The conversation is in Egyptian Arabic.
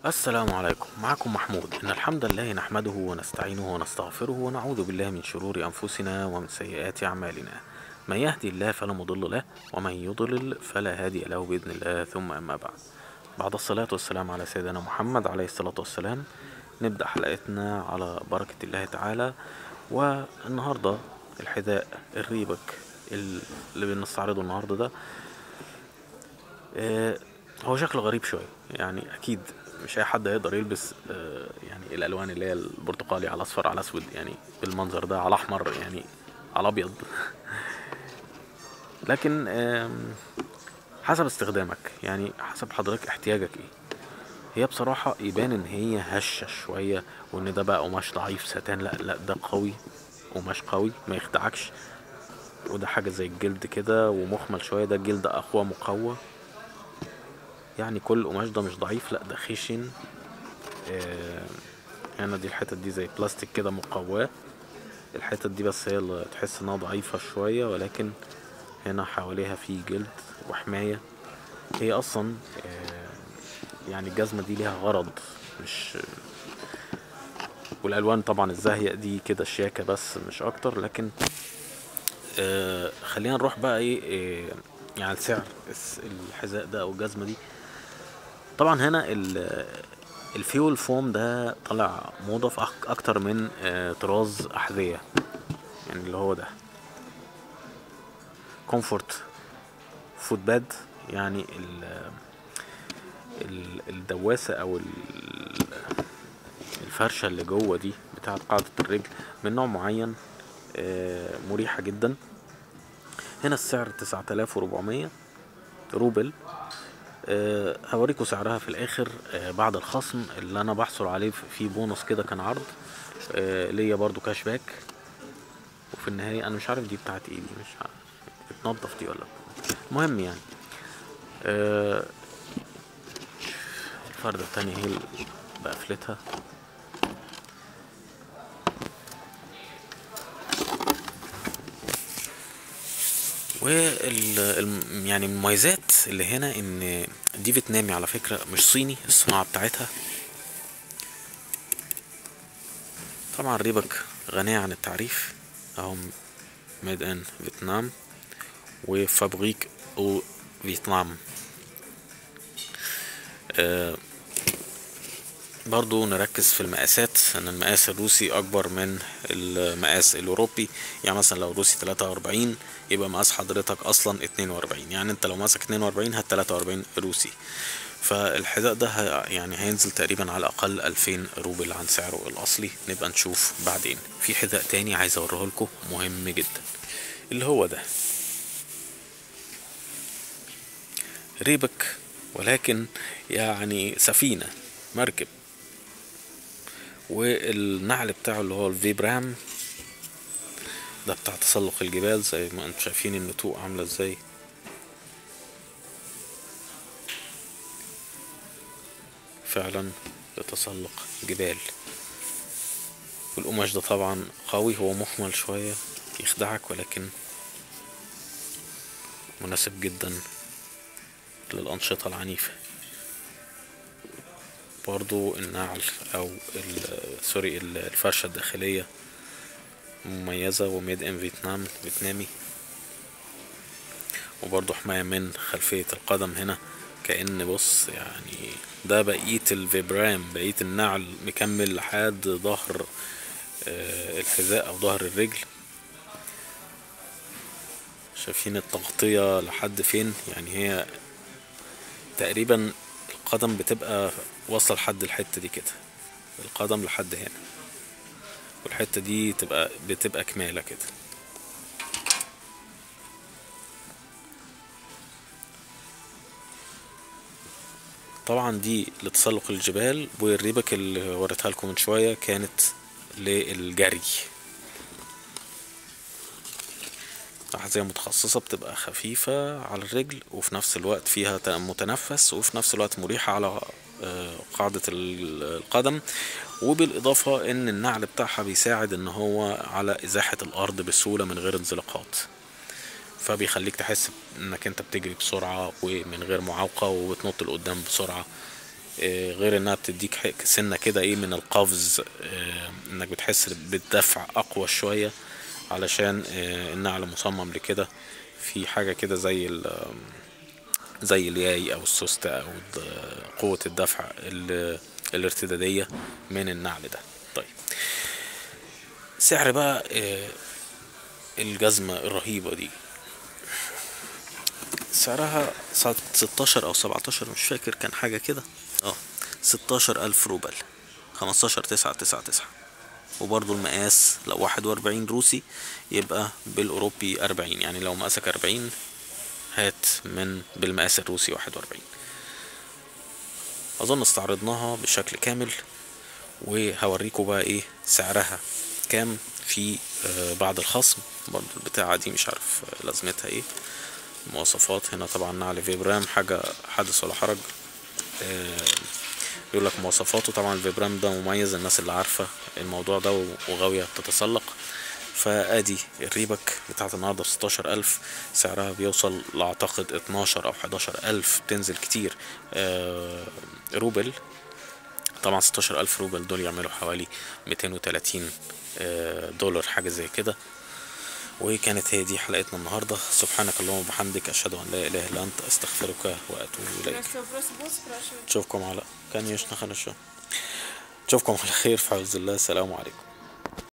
السلام عليكم معكم محمود إن الحمد لله نحمده ونستعينه ونستغفره ونعوذ بالله من شرور أنفسنا ومن سيئات أعمالنا من يهدي الله فلا مضل له ومن يضلل فلا هادي له بإذن الله ثم أما بعد بعد الصلاة والسلام على سيدنا محمد عليه الصلاة والسلام نبدأ حلقتنا على بركة الله تعالى والنهاردة الحذاء الريبك اللي بنستعرضه النهاردة ده آه، هو شكله غريب شوية يعني أكيد مش أي حد هيقدر يلبس آه، يعني الألوان اللي هي البرتقالي على أصفر على أسود يعني بالمنظر ده على أحمر يعني على أبيض لكن آم، حسب استخدامك يعني حسب حضرتك احتياجك ايه هي بصراحة يبان ان هي هشة شوية وان ده بقى قماش ضعيف ستان لا لا ده قوي قماش قوي ما يخدعكش وده حاجة زي الجلد كده ومخمل شوية ده الجلد اقوى مقوى يعني كل قماش ده مش ضعيف لا ده خشن آه، هنا دي الحتت دي زي بلاستيك كده مقواه الحتت دي بس هي اللي تحس انها ضعيفة شوية ولكن هنا حواليها في جلد وحماية هي اصلا آه، يعني الجزمة دي ليها غرض مش والالوان طبعا الزاهية دي كده شياكة بس مش اكتر لكن آه، خلينا نروح بقى ايه آه، يعني سعر الس- الحذاء ده او الجزمة دي طبعا هنا ال- الفيول فوم ده طلع موضة في أك- اكتر من آه، طراز احذية يعني اللي هو ده كومفورت فوت باد يعني ال ال- الدواسة او ال- الفرشة اللي جوه دي بتاعت قاعدة الرجل من نوع معين آه، مريحة جدا هنا السعر 9400 روبل آه، هوريكم سعرها في الاخر آه، بعد الخصم اللي انا بحصل عليه في بونص كده كان عرض آه، ليا برضو كاش باك وفي النهاية انا مش عارف دي بتاعت ايه دي مش عارف بتنضف دي ولا المهم يعني آه، الفردة التانية هي اللي بقفلتها وال الم- يعني المميزات اللي هنا ان دي فيتنامي على فكرة مش صيني الصناعة بتاعتها طبعا ريبك غنية عن التعريف اهو ميد ان فيتنام وفابريك او فيتنام آه برضو نركز في المقاسات ان المقاس الروسي اكبر من المقاس الاوروبي يعني مثلا لو روسي 43 يبقى مقاس حضرتك اصلا 42 يعني انت لو ماسك 42 هات 43 روسي فالحذاء ده ه- يعني هينزل تقريبا على الاقل 2000 روبل عن سعره الاصلي نبقى نشوف بعدين في حذاء تاني عايز اوريه لكم مهم جدا اللي هو ده ريبك ولكن يعني سفينة مركب والنعل بتاعه اللي هو الفيبرام ده بتاع تسلق الجبال زي ما انتم شايفين النتوء عاملة ازاي فعلا لتسلق جبال والقماش ده طبعا قوي هو مخمل شوية يخدعك ولكن مناسب جدا للأنشطة العنيفة برضو النعل أو ال- سوري ال- الفرشة الداخلية مميزة وميد ان فيتنام فيتنامي وبرضو حماية من خلفية القدم هنا كأن بص يعني ده بقية الفيبرام بقية النعل مكمل لحد ظهر آه، الحذاء أو ظهر الرجل شايفين التغطية لحد فين يعني هي تقريبا القدم بتبقى واصلة لحد الحتة دي كده القدم لحد هنا والحتة دي تبقى بتبقى كمالة كده طبعا دي لتسلق الجبال والريبك اللي وريتها لكم من شوية كانت للجري أحذية متخصصة بتبقى خفيفة على الرجل وفي نفس الوقت فيها ت- متنفس وفي نفس الوقت مريحة على آه، قاعدة ال- القدم وبالإضافة إن النعل بتاعها بيساعد إن هو على إزاحة الأرض بسهولة من غير انزلاقات فبيخليك تحس إنك أنت بتجري بسرعة ومن غير معوقة وبتنط لقدام بسرعة آه، غير انها بتديك ح- سنة كده ايه من القفز آه، انك بتحس بالدفع اقوى شوية علشان آه، النعل مصمم لكده في حاجة كده زي ال زي الياي او السوست او الد- قوة الدفع ال- الارتدادية من النعل ده طيب سعر بقى آه، الجزمة الرهيبة دي سعرها ساعة 16 او 17 مش فاكر كان حاجة كده اه 16 الف روبل 15 9 9 9 وبرضو المقاس لو 41 روسي يبقى بالاوروبي 40 يعني لو مقاسك 40 هات من بالمقاس الروسي 41 اظن استعرضناها بشكل كامل وهوريكم بقى ايه سعرها كام في آه، بعد الخصم برضو البتاعة دي مش عارف آه، لازمتها ايه مواصفات هنا طبعا نعل فيبرام حاجة حدث ولا حرج آه، بيقول لك مواصفاته طبعا الفيبرام ده مميز الناس اللي عارفة الموضوع ده وغاوية تتسلق فادي الريبك بتاعت النهارده ب 16000 سعرها بيوصل لاعتقد 12 او 11000 بتنزل كتير آه، روبل طبعا 16000 روبل دول يعملوا حوالي 230 آه، دولار حاجة زي كده وكانت هي دي حلقتنا النهاردة سبحانك اللهم وبحمدك أشهد أن لا إله إلا أنت أستغفرك وأتوب إليك Если вопросы будут спрашивать? نشوفكم على كان يشنخ نشوف نشوفكم على خير في عز الله السلام عليكم